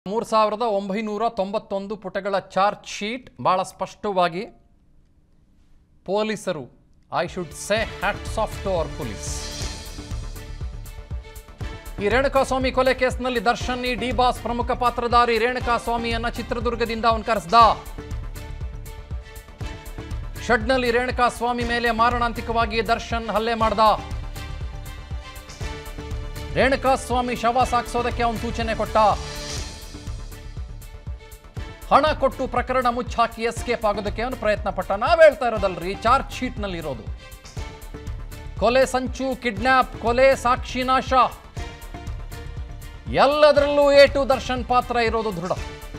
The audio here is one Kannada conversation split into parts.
ಮೂರು ಸಾವಿರದ ಒಂಬೈನೂರ ತೊಂಬತ್ತೊಂದು ಪುಟಗಳ ಚಾರ್ಜ್ ಶೀಟ್ ಭಾಳ ಸ್ಪಷ್ಟವಾಗಿ ಪೊಲೀಸರು I should say hats off to our police ಈ ರೇಣುಕಾಸ್ವಾಮಿ ಕೊಲೆ ಕೇಸ್ನಲ್ಲಿ ದರ್ಶನ್ ಈ ಡಿ ಬಾಸ್ ಪ್ರಮುಖ ಪಾತ್ರಧಾರಿ ರೇಣುಕಾಸ್ವಾಮಿಯನ್ನ ಚಿತ್ರದುರ್ಗದಿಂದ ಅವನು ಕರೆಸ್ದ ಶೆಡ್ನಲ್ಲಿ ರೇಣುಕಾಸ್ವಾಮಿ ಮೇಲೆ ಮಾರಣಾಂತಿಕವಾಗಿ ದರ್ಶನ್ ಹಲ್ಲೆ ಮಾಡ್ದ ರೇಣುಕಾಸ್ವಾಮಿ ಶವ ಸಾಗಿಸೋದಕ್ಕೆ ಅವನು ಸೂಚನೆ ಕೊಟ್ಟ ಹಣ ಕೊಟ್ಟು ಪ್ರಕರಣ ಮುಚ್ಚಾಕಿ ಎಸ್ಕೇಪ್ ಆಗೋದಕ್ಕೆ ಅವನು ಪ್ರಯತ್ನ ಪಟ್ಟ ನಾವ್ ಹೇಳ್ತಾ ಇರೋದಲ್ರಿ ಚಾರ್ಜ್ ಶೀಟ್ ನಲ್ಲಿ ಇರೋದು ಕೊಲೆ ಸಂಚು ಕಿಡ್ನಾಪ್ ಕೊಲೆ ಸಾಕ್ಷಿ ನಾಶ ಎಲ್ಲದರಲ್ಲೂ ಎ ಟು ದರ್ಶನ್ ಪಾತ್ರ ಇರೋದು ದೃಢ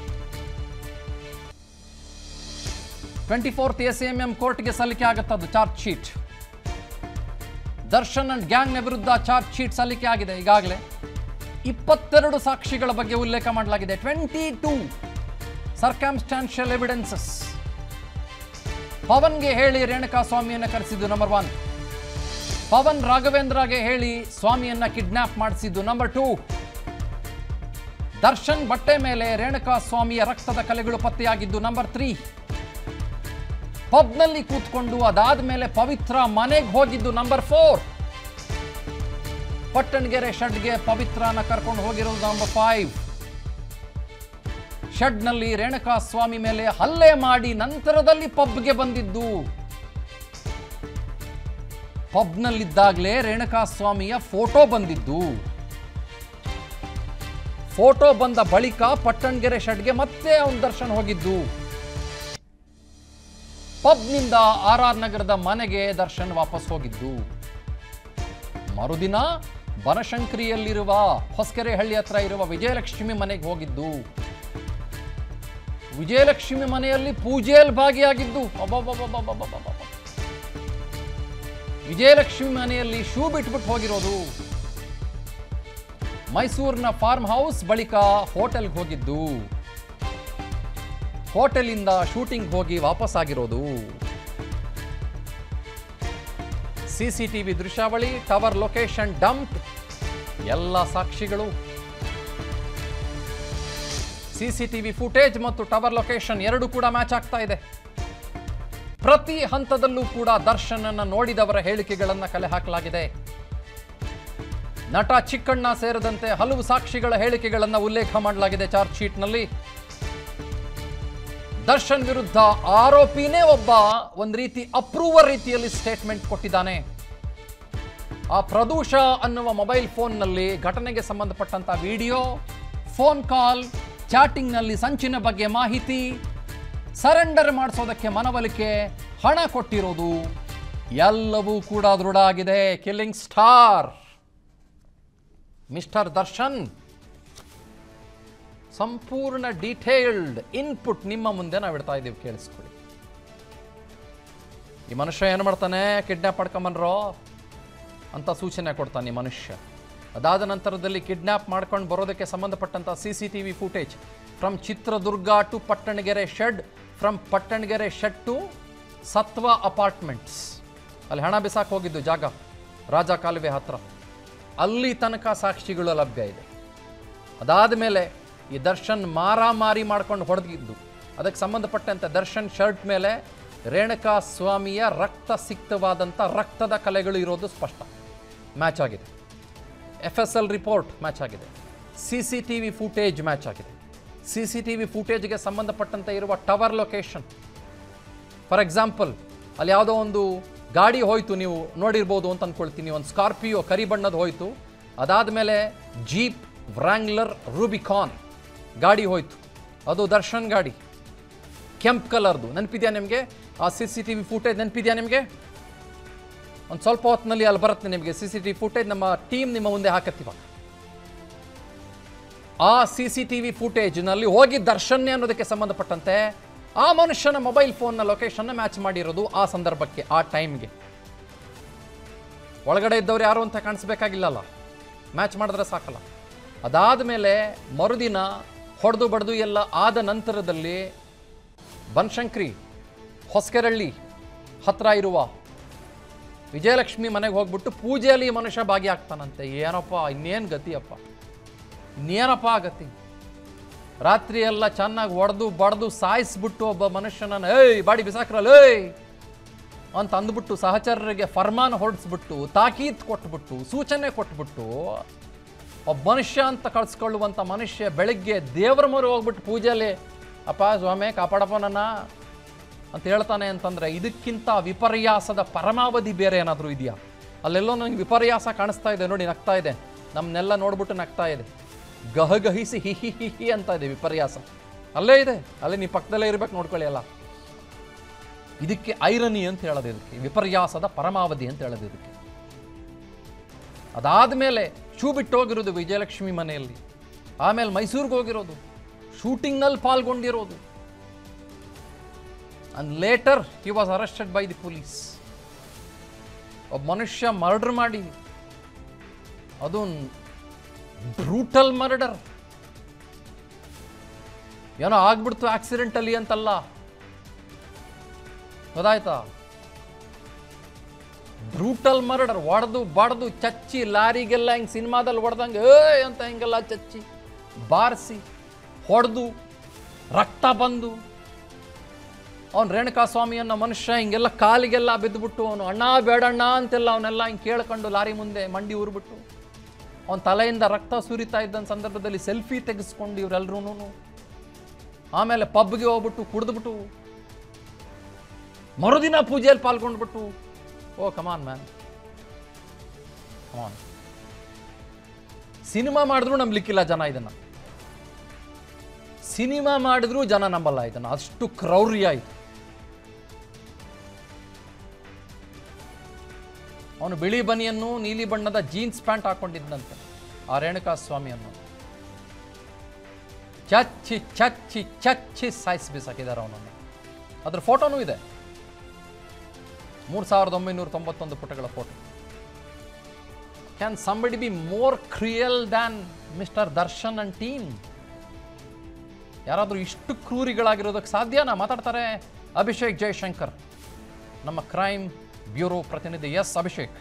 twenty fourth S M M ಕೋರ್ಟ್ಗೆ ಸಲ್ಲಿಕೆ ಆಗುತ್ತದು ಚಾರ್ಜ್ ಶೀಟ್ ದರ್ಶನ್ ಅಂಡ್ ಗ್ಯಾಂಗ್ನ ವಿರುದ್ಧ ಚಾರ್ಜ್ ಶೀಟ್ ಸಲ್ಲಿಕೆ ಆಗಿದೆ ಈಗಾಗಲೇ ಇಪ್ಪತ್ತೆರಡು ಸಾಕ್ಷಿಗಳ ಬಗ್ಗೆ ಉಲ್ಲೇಖ ಮಾಡಲಾಗಿದೆ ಟ್ವೆಂಟಿ ಟೂ ಸರ್ಕಮ್ಸ್ಟಾನ್ಷಿಯಲ್ ಎವಿಡೆನ್ಸಸ್ ಪವನ್ಗೆ ಹೇಳಿ ರೇಣುಕಾ ಸ್ವಾಮಿಯನ್ನ ಕರೆಸಿದ್ದು ನಂಬರ್ ಒನ್ ಪವನ್ ರಾಘವೇಂದ್ರಗೆ ಹೇಳಿ ಸ್ವಾಮಿಯನ್ನ ಕಿಡ್ನಾಪ್ ಮಾಡಿಸಿದ್ದು ನಂಬರ್ ಟೂ ದರ್ಶನ್ ಬಟ್ಟೆ ಮೇಲೆ ರೇಣುಕಾ ಸ್ವಾಮಿಯ ರಕ್ತದ ಕಲೆಗಳು ಪತ್ತೆಯಾಗಿದ್ದು ನಂಬರ್ ತ್ರೀ ಪಬ್ನಲ್ಲಿ ಕೂತ್ಕೊಂಡು ಅದಾದ ಮೇಲೆ ಪವಿತ್ರ ಮನೆಗೆ ಹೋಗಿದ್ದು ನಂಬರ್ ಫೋರ್ ಪಟ್ಟಣಗೆರೆ ಶೆಡ್ಗೆ ಪವಿತ್ರನ ಕರ್ಕೊಂಡು ಹೋಗಿರೋದು ನಂಬರ್ ಫೈವ್ ಶೆಡ್ನಲ್ಲಿ ರೇಣುಕಾ ಸ್ವಾಮಿ ಮೇಲೆ ಹಲ್ಲೆ ಮಾಡಿ ನಂತರದಲ್ಲಿ ಪಬ್ಗೆ ಬಂದಿದ್ದು ಪಬ್ನಲ್ಲಿದ್ದಾಗಲೇ ರೇಣುಕಾ ಸ್ವಾಮಿಯ ಫೋಟೋ ಬಂದಿದ್ದು ಫೋಟೋ ಬಂದ ಬಳಿಕ ಪಟ್ಟಣಗೆರೆ ಶೆಡ್ಗೆ ಮತ್ತೆ ಅವನ ದರ್ಶನ್ ಹೋಗಿದ್ದು ಪಬ್ನಿಂದ ಆರ್ ಆರ್ ನಗರದ ಮನೆಗೆ ದರ್ಶನ್ ವಾಪಸ್ ಹೋಗಿದ್ದು ಮರುದಿನ ಬನಶಂಕರಿಯಲ್ಲಿರುವ ಹೊಸಕೆರೆಹಳ್ಳಿ ಹತ್ರ ಇರುವ ವಿಜಯಲಕ್ಷ್ಮಿ ಮನೆಗೆ ಹೋಗಿದ್ದು ವಿಜಯಲಕ್ಷ್ಮಿ ಮನೆಯಲ್ಲಿ ಪೂಜೆಯಲ್ಲಿ ಭಾಗಿಯಾಗಿದ್ದು ಅಬ್ಬಬ್ಬಬ್ಬಬ್ಬಬ್ಬಬ್ಬಬ್ಬ. ವಿಜಯಲಕ್ಷ್ಮಿ ಮನೆಯಲ್ಲಿ ಶೂ ಬಿಟ್ಬಿಟ್ಟು ಹೋಗಿರೋದು ಮೈಸೂರಿನ ಫಾರ್ಮ್ ಹೌಸ್ ಬಳಿಕ ಹೋಟೆಲ್ಗೆ ಹೋಗಿದ್ದು ಹೋಟೆಲಿಂದ ಶೂಟಿಂಗ್ ಹೋಗಿ ವಾಪಸ್ ಆಗಿರೋದು ಸಿಸಿಟಿವಿ ದೃಶ್ಯಾವಳಿ ಟವರ್ ಲೊಕೇಶನ್ ಡಂಪ್ ಎಲ್ಲ ಸಾಕ್ಷಿಗಳು ಸಿಸಿಟಿವಿ ಫುಟೇಜ್ ಮತ್ತು ಟವರ್ ಲೊಕೇಶನ್ ಎರಡು ಕೂಡ ಮ್ಯಾಚ್ ಆಗ್ತಾ ಇದೆ ಪ್ರತಿ ಹಂತದಲ್ಲೂ ಕೂಡ ದರ್ಶನ್ ಅನ್ನ ನೋಡಿದವರ ಹೇಳಿಕೆಗಳನ್ನ ಕಲೆ ಹಾಕಲಾಗಿದೆ ನಟ ಚಿಕ್ಕಣ್ಣ ಸೇರಿದಂತೆ ಹಲವು ಸಾಕ್ಷಿಗಳ ಹೇಳಿಕೆಗಳನ್ನ ಉಲ್ಲೇಖ ಮಾಡಲಾಗಿದೆ ಚಾರ್ಜ್ ಶೀಟ್ನಲ್ಲಿ ದರ್ಶನ್ ವಿರುದ್ಧ ಆರೋಪಿನೇ ಒಬ್ಬ ಒಂದು ರೀತಿ ಅಪ್ರೂವರ್ ರೀತಿಯಲ್ಲಿ ಸ್ಟೇಟ್ಮೆಂಟ್ ಕೊಟ್ಟಿದ್ದಾನೆ ಆ ಪ್ರದೂಷ ಅನ್ನುವ ಮೊಬೈಲ್ ಫೋನ್ನಲ್ಲಿ ಘಟನೆಗೆ ಸಂಬಂಧಪಟ್ಟಂತ ವಿಡಿಯೋ ಫೋನ್ ಕಾಲ್ ಚಾಟಿಂಗ್ನಲ್ಲಿ ಸಂಚಿನ ಬಗ್ಗೆ ಮಾಹಿತಿ ಸರೆಂಡರ್ ಮಾಡಿಸೋದಕ್ಕೆ ಮನವೊಲಿಕೆ ಹಣ ಕೊಟ್ಟಿರೋದು ಎಲ್ಲವೂ ಕೂಡ ದೃಢ ಆಗಿದೆ ಕಿಲ್ಲಿಂಗ್ ಸ್ಟಾರ್ ಮಿಸ್ಟರ್ ದರ್ಶನ್ ಸಂಪೂರ್ಣ ಡೀಟೇಲ್ಡ್ ಇನ್ಪುಟ್ ನಿಮ್ಮ ಮುಂದೆ ನಾವು ಇಡ್ತಾ ಇದ್ದೀವಿ ಕೇಳಿಸ್ಕೊಳ್ಳಿ ಈ ಮನುಷ್ಯ ಏನು ಮಾಡ್ತಾನೆ ಕಿಡ್ನಾಪ್ ಮಾಡ್ಕೊಂಬನ್ರೋ ಅಂತ ಸೂಚನೆ ಕೊಡ್ತಾನೆ ಈ ಮನುಷ್ಯ ಅದಾದ ನಂತರದಲ್ಲಿ ಕಿಡ್ನಾಪ್ ಮಾಡ್ಕೊಂಡು ಬರೋದಕ್ಕೆ ಸಂಬಂಧಪಟ್ಟಂಥ C C T V footage from Chitradurga to Pattanagere shed from Pattanagere shed to Sathva apartments ಅಲ್ಲಿ ಹಣ ಬಿಸಾಕ್ ಹೋಗಿದ್ದು ಜಾಗ ರಾಜ ಕಾಲುವೆ ಹತ್ರ ಅಲ್ಲಿ ತನಕ ಸಾಕ್ಷಿಗಳು ಲಭ್ಯ ಇದೆ ಅದಾದ ಮೇಲೆ ಈ ದರ್ಶನ್ ಮಾರಾಮಾರಿ ಮಾಡ್ಕೊಂಡು ಹೊಡೆದಿದ್ದು ಅದಕ್ಕೆ ಸಂಬಂಧಪಟ್ಟಂತೆ ದರ್ಶನ್ ಶರ್ಟ್ ಮೇಲೆ ರೇಣುಕಾ ಸ್ವಾಮಿಯ ರಕ್ತ ಸಿಕ್ತವಾದಂಥ ರಕ್ತದ ಕಲೆಗಳು ಇರೋದು ಸ್ಪಷ್ಟ ಮ್ಯಾಚ್ ಆಗಿದೆ F S L report match ಆಗಿದೆ C C T V footage match ಆಗಿದೆ ಸಿ ಸಿ ಟಿ ವಿ ಫುಟೇಜ್ಗೆ ಸಂಬಂಧಪಟ್ಟಂತೆ ಇರುವ ಟವರ್ ಲೊಕೇಶನ್ ಫಾರ್ ಎಕ್ಸಾಂಪಲ್ ಅಲ್ಲಿ ಯಾವುದೋ ಒಂದು ಗಾಡಿ ಹೋಯ್ತು ನೀವು ನೋಡಿರ್ಬೋದು ಅಂತ ಅಂದ್ಕೊಳ್ತೀನಿ ಒಂದು ಸ್ಕಾರ್ಪಿಯೋ ಕರಿ ಬಣ್ಣದ ಹೋಯ್ತು ಅದಾದಮೇಲೆ ಜೀಪ್ ವ್ರ್ಯಾಂಗ್ಲರ್ ರೂಬಿಕಾನ್ ಗಾಡಿ ಹೋಯ್ತು ಅದು ದರ್ಶನ್ ಗಾಡಿ ಕೆಂಪ್ ಕಲರ್ದು ನೆನಪಿದೆಯಾ ನಿಮಗೆ ಆ C C T V footage ನೆನಪಿದೆಯಾ ನಿಮಗೆ ಒಂದು ಸ್ವಲ್ಪ ಹೊತ್ತಿನಲ್ಲಿ ಅಲ್ಲಿ ಬರುತ್ತೆ ನಿಮಗೆ C C T V footage ನಮ್ಮ ಟೀಮ್ ನಿಮ್ಮ ಮುಂದೆ ಹಾಕತ್ತೀವ ಆ ಸಿ ಸಿ ಟಿ ವಿ ಫುಟೇಜ್ನಲ್ಲಿ ಹೋಗಿ ದರ್ಶನ್ಯ ಅನ್ನೋದಕ್ಕೆ ಸಂಬಂಧಪಟ್ಟಂತೆ ಆ ಮನುಷ್ಯನ ಮೊಬೈಲ್ ಫೋನ್ನ ಲೊಕೇಶನ್ನ ಮ್ಯಾಚ್ ಮಾಡಿರೋದು ಆ ಸಂದರ್ಭಕ್ಕೆ ಆ ಟೈಮ್ಗೆ ಒಳಗಡೆ ಇದ್ದವ್ರು ಯಾರು ಅಂತ ಕಾಣಿಸ್ಬೇಕಾಗಿಲ್ಲಲ್ಲ ಮ್ಯಾಚ್ ಮಾಡಿದ್ರೆ ಸಾಕಲ್ಲ ಅದಾದ ಮೇಲೆ ಮರುದಿನ ಹೊಡೆದು ಬಡ್ದು ಎಲ್ಲ ಆದ ನಂತರದಲ್ಲಿ ಬನಶಂಕರಿ ಹೊಸಕೆರಳ್ಳಿ ಹತ್ರ ಇರುವ ವಿಜಯಲಕ್ಷ್ಮಿ ಮನೆಗೆ ಹೋಗ್ಬಿಟ್ಟು ಪೂಜೆಯಲ್ಲಿ ಈ ಮನುಷ್ಯ ಭಾಗಿಯಾಗ್ತಾನಂತೆ ಏನಪ್ಪ ಇನ್ನೇನು ಗತಿಯಪ್ಪ ಇನ್ನೇನಪ್ಪ ಗತಿ ರಾತ್ರಿ ಎಲ್ಲ ಚೆನ್ನಾಗಿ ಒಡೆದು ಬಡ್ದು ಸಾಯಿಸ್ಬಿಟ್ಟು ಒಬ್ಬ ಮನುಷ್ಯನನ್ನು ಏಯ್ ಬಾಡಿ ಬಿಸಾಕ್ರಲ್ಲ ಏಯ್ ಅಂತ ಅಂದ್ಬಿಟ್ಟು ಸಹಚರರಿಗೆ ಫರ್ಮಾನ್ ಹೊರಡಿಸ್ಬಿಟ್ಟು ತಾಕೀತ್ ಕೊಟ್ಬಿಟ್ಟು ಸೂಚನೆ ಕೊಟ್ಬಿಟ್ಟು ಒಬ್ಬ ಮನುಷ್ಯ ಅಂತ ಕಳ್ಸ್ಕೊಳ್ಳುವಂಥ ಮನುಷ್ಯ ಬೆಳಗ್ಗೆ ದೇವರ ಮೊರೆ ಹೋಗ್ಬಿಟ್ಟು ಪೂಜೆಯಲ್ಲಿ ಅಪ್ಪ ಸ್ವಾಮಿ ಕಾಪಾಡಪ್ಪ ನನ್ನ ಅಂತ ಹೇಳ್ತಾನೆ ಅಂತಂದ್ರೆ ಇದಕ್ಕಿಂತ ವಿಪರ್ಯಾಸದ ಪರಮಾವಧಿ ಬೇರೆ ಏನಾದರೂ ಇದೆಯಾ ಅಲ್ಲೆಲ್ಲೋ ನನಗೆ ವಿಪರ್ಯಾಸ ಕಾಣಿಸ್ತಾ ಇದೆ ನೋಡಿ ನಗ್ತಾ ಇದೆ ನಮ್ಮನ್ನೆಲ್ಲ ನೋಡ್ಬಿಟ್ಟು ನಗ್ತಾ ಇದೆ ಗಹಗಹಿಸಿ ಹಿ ಹಿ ಹಿ ಹಿ ಅಂತ ಇದೆ ವಿಪರ್ಯಾಸ ಅಲ್ಲೇ ಇದೆ ಅಲ್ಲೇ ನೀವು ಪಕ್ಕದಲ್ಲೇ ಇರ್ಬೇಕು ನೋಡ್ಕೊಳ್ಳಿ ಅಲ್ಲ ಇದಕ್ಕೆ ಐರನಿ ಅಂತ ಹೇಳೋದು ಇದಕ್ಕೆ ವಿಪರ್ಯಾಸದ ಪರಮಾವಧಿ ಅಂತ ಹೇಳೋದು ಇದಕ್ಕೆ ಅದಾದಮೇಲೆ ಶೂ ಬಿಟ್ಟು ಹೋಗಿರೋದು ವಿಜಯಲಕ್ಷ್ಮಿ ಮನೆಯಲ್ಲಿ ಆಮೇಲೆ ಮೈಸೂರಿಗೆ ಹೋಗಿರೋದು ಶೂಟಿಂಗ್ನಲ್ಲಿ ಪಾಲ್ಗೊಂಡಿರೋದು and later he was arrested by the police ಒಬ್ಬ ಮನುಷ್ಯ ಮರ್ಡರ್ ಮಾಡಿ ಅದು ಬ್ರೂಟಲ್ ಮರ್ಡರ್ ಏನೋ ಆಗ್ಬಿಡ್ತು ಆಕ್ಸಿಡೆಂಟಲ್ಲಿ ಅಂತಲ್ಲ ಗೊತ್ತಾಯ್ತಾ ಬ್ರೂಟಲ್ ಮರ್ಡರ್ ಒಡೆದು ಬಡ್ದು ಚಚ್ಚಿ ಲಾರಿಗೆಲ್ಲ ಹಿಂಗೆ ಸಿನಿಮಾದಲ್ಲಿ ಹೊಡೆದಂಗೆ ಏ ಅಂತ ಹಿಂಗೆಲ್ಲ ಚಚ್ಚಿ ಬಾರಿಸಿ ಹೊಡೆದು ರಕ್ತ ಬಂದು ಅವನು ರೇಣುಕಾ ಸ್ವಾಮಿ ಅನ್ನೋ ಮನುಷ್ಯ ಹಿಂಗೆಲ್ಲ ಕಾಲಿಗೆಲ್ಲ ಬಿದ್ದುಬಿಟ್ಟು ಅವನು ಅಣ್ಣ ಬೇಡಣ್ಣ ಅಂತೆಲ್ಲ ಅವನ್ನೆಲ್ಲ ಹಿಂಗೆ ಕೇಳ್ಕೊಂಡು ಲಾರಿ ಮುಂದೆ ಮಂಡಿ ಊರ್ಬಿಟ್ಟು ಅವನ ತಲೆಯಿಂದ ರಕ್ತ ಸುರಿತಾ ಇದ್ದ ಸಂದರ್ಭದಲ್ಲಿ ಸೆಲ್ಫಿ ತೆಗೆಸ್ಕೊಂಡು ಇವರೆಲ್ಲರೂ ಆಮೇಲೆ ಪಬ್ಗೆ ಹೋಗ್ಬಿಟ್ಟು ಕುಡಿದ್ಬಿಟ್ಟು ಮರುದಿನ ಪೂಜೆಯಲ್ಲಿ ಪಾಲ್ಗೊಂಡ್ಬಿಟ್ಟು ಓ ಕಮಾನ್ ಮ್ಯಾನ್ ಕಮಾನ್ ಸಿನಿಮಾ ಮಾಡಿದ್ರು ನಂಬಲಿಕ್ಕಿಲ್ಲ ಜನ ಇದನ್ನ ಸಿನಿಮಾ ಮಾಡಿದ್ರು ಜನ ನಂಬಲ್ಲ ಇದನ್ನ ಅಷ್ಟು ಕ್ರೌರ್ಯ ಆಯ್ತು ಅವನು ಬಿಳಿ ಬನಿಯನ್ನು ನೀಲಿ ಬಣ್ಣದ ಜೀನ್ಸ್ ಪ್ಯಾಂಟ್ ಹಾಕೊಂಡಿದ್ದಂತೆ ಆ ರೇಣುಕಾ ಸ್ವಾಮಿ ಅನ್ನೋ ಚಚ್ಚಿ ಚಚ್ಚಿ ಚಚ್ಚಿ ಸಾಯಿಸಿ ಬಿಸಾಕಿದ್ದಾರೆ ಅವನನ್ನು ಅದ್ರ ಫೋಟೋನೂ ಇದೆ ಮೂರು ಸಾವಿರದ ಒಂಬೈನೂರ ತೊಂಬತ್ತೊಂದು ಪುಟಗಳ photo can somebody be more cruel than mister Darshan and team ಯಾರಾದರೂ ಇಷ್ಟು ಕ್ರೂರಿಗಳಾಗಿರೋದಕ್ಕೆ ಸಾಧ್ಯನಾ ಮಾತಾಡ್ತಾರೆ ಅಭಿಷೇಕ್ ಜಯಶಂಕರ್ ನಮ್ಮ ಕ್ರೈಮ್ ಬ್ಯೂರೋ ಪ್ರತಿನಿಧಿ ಎಸ್ ಅಭಿಷೇಕ್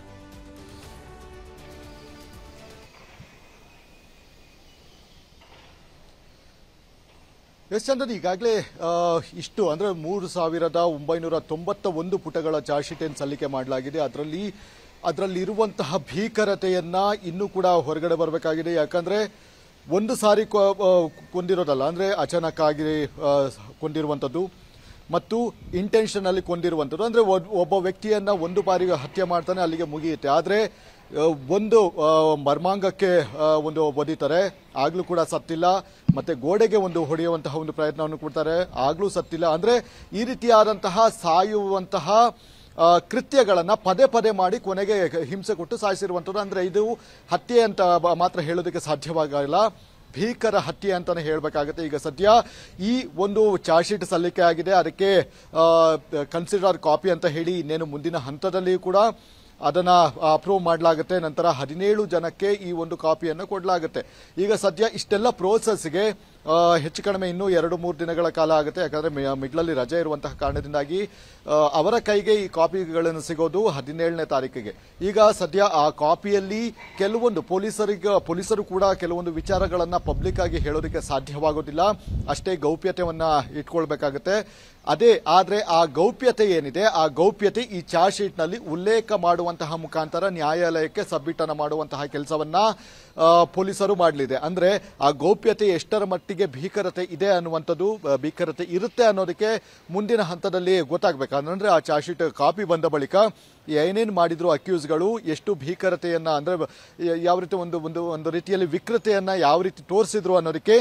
ಎಸ್ ಚಂದನ್ ಈಗಾಗಲೇ ಇಷ್ಟು ಅಂದ್ರೆ ಮೂರು ಸಾವಿರದ ಒಂಬೈನೂರ ತೊಂಬತ್ತ ಒಂದು ಪುಟಗಳ ಚಾರ್ಜ್ ಶೀಟ್ ಏನು ಸಲ್ಲಿಕೆ ಮಾಡಲಾಗಿದೆ ಅದರಲ್ಲಿ ಅದರಲ್ಲಿರುವಂತಹ ಭೀಕರತೆಯನ್ನ ಇನ್ನೂ ಕೂಡ ಹೊರಗಡೆ ಬರಬೇಕಾಗಿದೆ ಯಾಕಂದ್ರೆ ಒಂದು ಸಾರಿ ಕೊ- ಆ, ಕೊಂದಿರೋದಲ್ಲ ಅಂದ್ರೆ ಅಚಾನಕ್ ಆಗಿ ಆ, ಕೊಂದಿರುವಂಥದ್ದು ಮತ್ತು ಇಂಟೆನ್ಷನ್ ಅಲ್ಲಿ ಕೊಂದಿರುವಂಥದ್ದು ಅಂದ್ರೆ ಒಬ್- ಒಬ್ಬ ವ್ಯಕ್ತಿಯನ್ನ ಒಂದು ಬಾರಿಗೆ ಹತ್ಯೆ ಮಾಡ್ತಾನೆ ಅಲ್ಲಿಗೆ ಮುಗಿಯುತ್ತೆ ಆದ್ರೆ ಆ, ಒಂದು ಆ, ಮರ್ಮಾಂಗಕ್ಕೆ ಆ, ಒಂದು ಒದಿತಾರೆ ಆಗ್ಲೂ ಕೂಡ ಸತ್ತಿಲ್ಲ ಮತ್ತೆ ಗೋಡೆಗೆ ಒಂದು ಹೊಡೆಯುವಂತಹ ಒಂದು ಪ್ರಯತ್ನವನ್ನು ಕೊಡ್ತಾರೆ ಆಗ್ಲೂ ಸತ್ತಿಲ್ಲ ಅಂದ್ರೆ ಈ ರೀತಿಯಾದಂತಹ ಸಾಯುವಂತಹ ಆ, ಕೃತ್ಯಗಳನ್ನ ಪದೇ ಪದೇ ಮಾಡಿ ಕೊನೆಗೆ ಹಿಂಸೆ ಕೊಟ್ಟು ಸಾಯಿಸಿರುವಂಥದ್ದು ಅಂದ್ರೆ ಇದು ಹತ್ಯೆ ಅಂತ ಬ- ಮಾತ್ರ ಹೇಳೋದಕ್ಕೆ ಸಾಧ್ಯವಾಗಿಲ್ಲ ಭೀಕರ ಹತ್ಯೆ ಅಂತಾನೆ ಹೇಳಬೇಕಾಗುತ್ತೆ ಈಗ ಸದ್ಯ ಈ ಒಂದು ಚಾರ್ಜ್ ಶೀಟ್ ಸಲ್ಲಿಕೆ ಆಗಿದೆ ಅದಕ್ಕೆ ಕನ್ಸಿಡರ್ ಕಾಪಿ ಅಂತ ಹೇಳಿ ಇನ್ನೇನು ಮುಂದಿನ ಹಂತದಲ್ಲಿ ಕೂಡ ಅದನ್ನ ಅಪ್ರೂವ್ ಮಾಡಲಾಗುತ್ತೆ ನಂತರ ಹದಿನೇಳು ಜನಕ್ಕೆ ಈ ಒಂದು ಕಾಪಿಯನ್ನು ಕೊಡಲಾಗುತ್ತೆ ಈಗ ಸದ್ಯ ಇಷ್ಟೆಲ್ಲ ಪ್ರೋಸೆಸ್ಗೆ ಆ, ಹೆಚ್ಚು ಕಡಿಮೆ ಇನ್ನೂ ಎರಡು ಮೂರು ದಿನಗಳ ಕಾಲ ಆಗುತ್ತೆ ಯಾಕಂದ್ರೆ ಮಿ- ಮಿಡ್ಲಲ್ಲಿ ರಜೆ ಇರುವಂತಹ ಕಾರಣದಿಂದಾಗಿ ಆ, ಅವರ ಕೈಗೆ ಈ ಕಾಪಿಗಳನ್ನು ಸಿಗೋದು ಹದಿನೇಳನೇ ತಾರೀಕಿಗೆ ಈಗ ಸದ್ಯ ಆ ಕಾಪಿಯಲ್ಲಿ ಕೆಲವೊಂದು ಪೊಲೀಸರಿಗೆ ಪೊಲೀಸರು ಕೂಡ ಕೆಲವೊಂದು ವಿಚಾರಗಳನ್ನ ಪಬ್ಲಿಕ್ ಆಗಿ ಹೇಳೋದಕ್ಕೆ ಸಾಧ್ಯವಾಗೋದಿಲ್ಲ ಅಷ್ಟೇ ಗೌಪ್ಯತೆಯನ್ನ ಇಟ್ಕೊಳ್ಬೇಕಾಗುತ್ತೆ ಅದೇ ಆದ್ರೆ ಆ ಗೌಪ್ಯತೆ ಏನಿದೆ ಆ ಗೌಪ್ಯತೆ ಈ ಚಾರ್ಜ್ ಶೀಟ್ ನಲ್ಲಿ ಉಲ್ಲೇಖ ಮಾಡುವಂತಹ ಮುಖಾಂತರ ನ್ಯಾಯಾಲಯಕ್ಕೆ ಸಬ್ಮಿಟ್ ಅನ್ನ ಮಾಡುವಂತಹ ಕೆಲಸವನ್ನ ಆ, ಪೊಲೀಸರು ಮಾಡಲಿದೆ ಅಂದ್ರೆ ಆ ಗೌಪ್ಯತೆ ಎಷ್ಟರ ಮಟ್ಟಿಗೆ ಭೀಕರತೆ ಇದೆ ಅನ್ನುವಂಥದ್ದು ಆ, ಭೀಕರತೆ ಇರುತ್ತೆ ಅನ್ನೋದಕ್ಕೆ ಮುಂದಿನ ಹಂತದಲ್ಲಿ ಗೊತ್ತಾಗಬೇಕು ಅಂದ್ರೆ ಆ ಚಾರ್ಜ್ ಶೀಟ್ ಕಾಪಿ ಬಂದ ಬಳಿಕ ಏನೇನು ಮಾಡಿದ್ರು ಅಕ್ಯೂಸ್ಗಳು ಎಷ್ಟು ಭೀಕರತೆಯನ್ನ ಅಂದ್ರೆ ಯ- ಯಾವ ರೀತಿ ಒಂದು ಒಂದು ಒಂದು ರೀತಿಯಲ್ಲಿ ವಿಕೃತೆಯನ್ನ ಯಾವ ರೀತಿ ತೋರಿಸಿದ್ರು ಅನ್ನೋದಕ್ಕೆ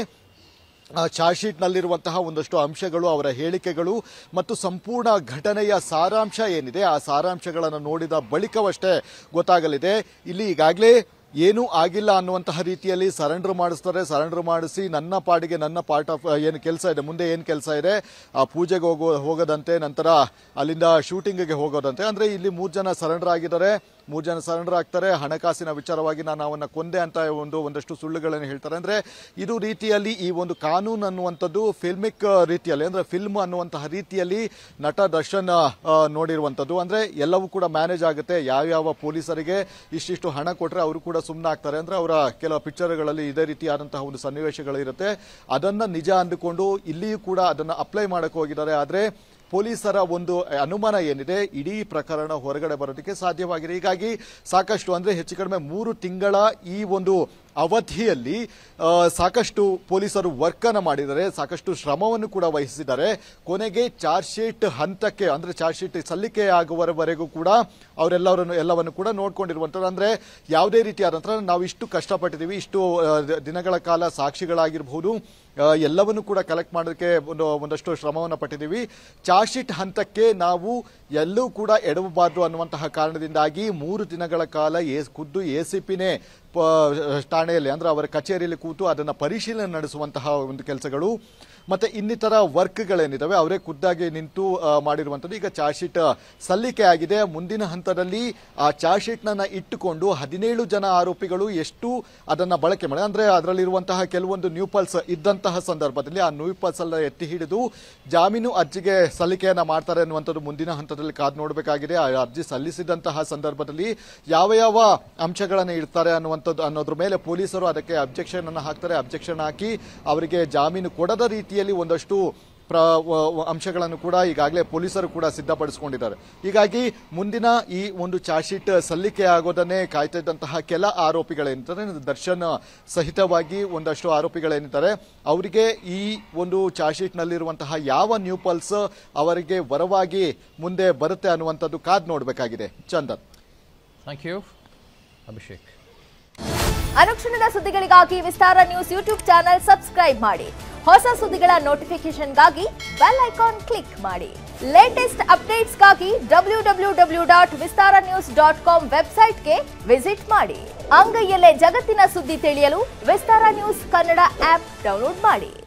ಆ ಚಾರ್ಜ್ ಶೀಟ್ನಲ್ಲಿರುವಂತಹ ಒಂದಷ್ಟು ಅಂಶಗಳು ಅವರ ಹೇಳಿಕೆಗಳು ಮತ್ತು ಸಂಪೂರ್ಣ ಘಟನೆಯ ಸಾರಾಂಶ ಏನಿದೆ ಆ ಸಾರಾಂಶಗಳನ್ನು ನೋಡಿದ ಬಳಿಕವಷ್ಟೇ ಗೊತ್ತಾಗಲಿದೆ ಇಲ್ಲಿ ಈಗಾಗಲೇ ಏನೂ ಆಗಿಲ್ಲ ಅನ್ನುವಂತಹ ರೀತಿಯಲ್ಲಿ ಸರೆಂಡರ್ ಮಾಡಿಸ್ತಾರೆ ಸರೆಂಡರ್ ಮಾಡಿಸಿ ನನ್ನ ಪಾಡಿಗೆ ನನ್ನ ಪಾರ್ಟ್ ಆಫ್ ಏನು ಕೆಲಸ ಇದೆ ಮುಂದೆ ಏನು ಕೆಲಸ ಇದೆ ಆ ಪೂಜೆಗೆ ಹೋಗೋ ಹೋಗೋದಂತೆ ನಂತರ ಅಲ್ಲಿಂದ ಶೂಟಿಂಗ್ಗೆ ಹೋಗೋದಂತೆ ಅಂದ್ರೆ ಇಲ್ಲಿ ಮೂರು ಜನ ಸರೆಂಡರ್ ಆಗಿದ್ದಾರೆ ಮೂರು ಜನ ಸರೆಂಡರ್ ಆಗ್ತಾರೆ ಹಣಕಾಸಿನ ವಿಚಾರವಾಗಿ ನಾನು ಅವನ್ನ ಕೊಂದೆ ಅಂತ ಒಂದು ಒಂದಷ್ಟು ಸುಳ್ಳುಗಳನ್ನು ಹೇಳ್ತಾರೆ ಅಂದ್ರೆ ಇದು ರೀತಿಯಲ್ಲಿ ಈ ಒಂದು ಕಾನೂನು ಅನ್ನುವಂಥದ್ದು ಫಿಲ್ಮಿಕ್ ರೀತಿಯಲ್ಲಿ ಅಂದ್ರೆ ಫಿಲ್ಮ್ ಅನ್ನುವಂತಹ ರೀತಿಯಲ್ಲಿ ನಟ ದರ್ಶನ್ ಆ, ನೋಡಿರುವಂಥದ್ದು ಅಂದ್ರೆ ಎಲ್ಲವೂ ಕೂಡ ಮ್ಯಾನೇಜ್ ಆಗುತ್ತೆ ಯಾವ್ಯಾವ ಪೊಲೀಸರಿಗೆ ಇಷ್ಟಿಷ್ಟು ಹಣ ಕೊಟ್ರೆ ಅವರು ಕೂಡ ಸುಮ್ಮನೆ ಆಗ್ತಾರೆ ಅಂದ್ರೆ ಅವರ ಕೆಲವು ಪಿಕ್ಚರ್ಗಳಲ್ಲಿ ಇದೇ ರೀತಿಯಾದಂತಹ ಒಂದು ಸನ್ನಿವೇಶಗಳಿರುತ್ತೆ ಅದನ್ನ ನಿಜ ಅಂದುಕೊಂಡು ಇಲ್ಲಿಯೂ ಕೂಡ ಅದನ್ನ ಅಪ್ಲೈ ಮಾಡಕ್ಕೆ ಹೋಗಿದ್ದಾರೆ ಆದ್ರೆ ಪೊಲೀಸರ ಒಂದು ಅನುಮಾನ ಏನಿದೆ ಇಡೀ ಪ್ರಕರಣ ಹೊರಗಡೆ ಬರೋದಕ್ಕೆ ಸಾಧ್ಯವಾಗಿದೆ ಹೀಗಾಗಿ ಸಾಕಷ್ಟು ಅಂದ್ರೆ ಹೆಚ್ಚು ಕಡಿಮೆ ಮೂರು ತಿಂಗಳ ಈ ಒಂದು ಅವಧಿಯಲ್ಲಿ ಆ, ಸಾಕಷ್ಟು ಪೊಲೀಸರು ವರ್ಕ್ ಅನ್ನ ಮಾಡಿದ್ದಾರೆ ಸಾಕಷ್ಟು ಶ್ರಮವನ್ನು ಕೂಡ ವಹಿಸಿದ್ದಾರೆ ಕೊನೆಗೆ ಚಾರ್ಜ್ ಶೀಟ್ ಹಂತಕ್ಕೆ ಅಂದ್ರೆ ಚಾರ್ಜ್ ಶೀಟ್ ಸಲ್ಲಿಕೆ ಆಗುವವರೆಗೂ ಕೂಡ ಅವರೆಲ್ಲರನ್ನು ಎಲ್ಲವನ್ನು ಕೂಡ ನೋಡ್ಕೊಂಡಿರುವಂಥದ್ದು ಅಂದ್ರೆ ಯಾವುದೇ ರೀತಿಯಾದಂತಹ ನಾವು ಇಷ್ಟು ಕಷ್ಟಪಟ್ಟಿದ್ದೀವಿ ಇಷ್ಟು ಆ, ದಿನಗಳ ಕಾಲ ಸಾಕ್ಷಿಗಳಾಗಿರ್ಬಹುದು ಆ, ಎಲ್ಲವನ್ನು ಕೂಡ ಕಲೆಕ್ಟ್ ಮಾಡೋದಕ್ಕೆ ಒಂದು ಒಂದಷ್ಟು ಶ್ರಮವನ್ನು ಪಟ್ಟಿದ್ದೀವಿ ಚಾರ್ಜ್ ಶೀಟ್ ಹಂತಕ್ಕೆ ನಾವು ಎಲ್ಲೂ ಕೂಡ ಎಡವಬಾರ್ದು ಅನ್ನುವಂತಹ ಕಾರಣದಿಂದಾಗಿ ಮೂರು ದಿನಗಳ ಕಾಲ ಎ ಖುದ್ದು ಎ ಸಿ ಪಿನೇ ಠಾಣೆಯಲ್ಲಿ ಅಂದ್ರೆ ಅವರ ಕಚೇರಿಯಲ್ಲಿ ಕೂತು ಅದನ್ನ ಪರಿಶೀಲನೆ ನಡೆಸುವಂತಹ ಒಂದು ಕೆಲಸಗಳು ಮತ್ತೆ ಇನ್ನಿತರ ವರ್ಕ್ಗಳೇನಿದಾವೆ ಅವರೇ ಖುದ್ದಾಗಿ ನಿಂತು ಆ, ಮಾಡಿರುವಂಥದ್ದು ಈಗ ಚಾರ್ಜ್ ಶೀಟ್ ಸಲ್ಲಿಕೆ ಆಗಿದೆ ಮುಂದಿನ ಹಂತದಲ್ಲಿ ಆ ಚಾರ್ಜ್ ಶೀಟ್ ನನ್ನ ಇಟ್ಟುಕೊಂಡು ಹದಿನೇಳು ಜನ ಆರೋಪಿಗಳು ಎಷ್ಟು ಅದನ್ನ ಬಳಕೆ ಮಾಡಿ ಅಂದ್ರೆ ಅದರಲ್ಲಿರುವಂತಹ ಕೆಲವೊಂದು ನ್ಯೂಪಲ್ಸ್ ಇದ್ದಂತಹ ಸಂದರ್ಭದಲ್ಲಿ ಆ ನ್ಯೂಪಲ್ಸ್ ಎಲ್ಲ ಎತ್ತಿ ಹಿಡಿದು ಜಾಮೀನು ಅರ್ಜಿಗೆ ಸಲ್ಲಿಕೆಯನ್ನ ಮಾಡ್ತಾರೆ ಅನ್ನುವಂಥದ್ದು ಮುಂದಿನ ಹಂತದಲ್ಲಿ ಕಾದು ನೋಡಬೇಕಾಗಿದೆ ಆ ಅರ್ಜಿ ಸಲ್ಲಿಸಿದಂತಹ ಸಂದರ್ಭದಲ್ಲಿ ಯಾವ ಯಾವ ಅಂಶಗಳನ್ನು ಇಡ್ತಾರೆ ಅನ್ನುವಂಥದ್ದು ಅನ್ನೋದ್ರ ಮೇಲೆ ಪೊಲೀಸರು ಅದಕ್ಕೆ ಅಬ್ಜೆಕ್ಷನ್ ಅನ್ನು ಹಾಕ್ತಾರೆ ಅಬ್ಜೆಕ್ಷನ್ ಹಾಕಿ ಅವರಿಗೆ ಜಾಮೀನು ಕೊಡದ ರೀತಿಯಲ್ಲಿ ಒಂದಷ್ಟು ಪ್ರ ವ- ವ- ಅಂಶಗಳನ್ನು ಕೂಡ ಈಗಾಗಲೇ ಪೊಲೀಸರು ಕೂಡ ಸಿದ್ಧಪಡಿಸಿಕೊಂಡಿದ್ದಾರೆ ಹೀಗಾಗಿ ಮುಂದಿನ ಈ ಒಂದು ಚಾರ್ಜ್ ಶೀಟ್ ಸಲ್ಲಿಕೆ ಆಗೋದನ್ನೇ ಕಾಯ್ತಾ ಇದ್ದಂತಹ ಕೆಲ ಆರೋಪಿಗಳೇನಿದ್ದಾರೆ ದರ್ಶನ್ ಸಹಿತವಾಗಿ ಒಂದಷ್ಟು ಆರೋಪಿಗಳೇನಿದ್ದಾರೆ ಅವರಿಗೆ ಈ ಒಂದು ಚಾರ್ಜ್ ಶೀಟ್ನಲ್ಲಿರುವಂತಹ ಯಾವ ನ್ಯೂ ಪಲ್ಸ್ ಅವರಿಗೆ ವರವಾಗಿ ಮುಂದೆ ಬರುತ್ತೆ ಅನ್ನುವಂಥದ್ದು ಕಾದ್ ನೋಡಬೇಕಾಗಿದೆ ಚಂದನ್ ಥ್ಯಾಂಕ್ ಯು ಅಭಿಷೇಕ್ ಅನುಕ್ಷಣದ ಸುದ್ದಿಗಳಿಗಾಗಿ Vistara news YouTube channel subscribe ಮಾಡಿ ಹೊಸ ಸುದ್ದಿಗಳ ನೋಟಿಫಿಕೇಶನ್ಗಾಗಿ ಬೆಲ್ ಐಕಾನ್ ಕ್ಲಿಕ್ ಮಾಡಿ ಲೇಟೆಸ್ಟ್ ಅಪ್ಡೇಟ್ಸ್ಗಾಗಿ W W W dot Vistara news dot com ವೆಬ್ಸೈಟ್ಗೆ ವಿಸಿಟ್ ಮಾಡಿ ಅಂಗೈಯಲ್ಲೇ ಜಗತ್ತಿನ ಸುದ್ದಿ ತಿಳಿಯಲು Vistara news Kannada app download ಮಾಡಿ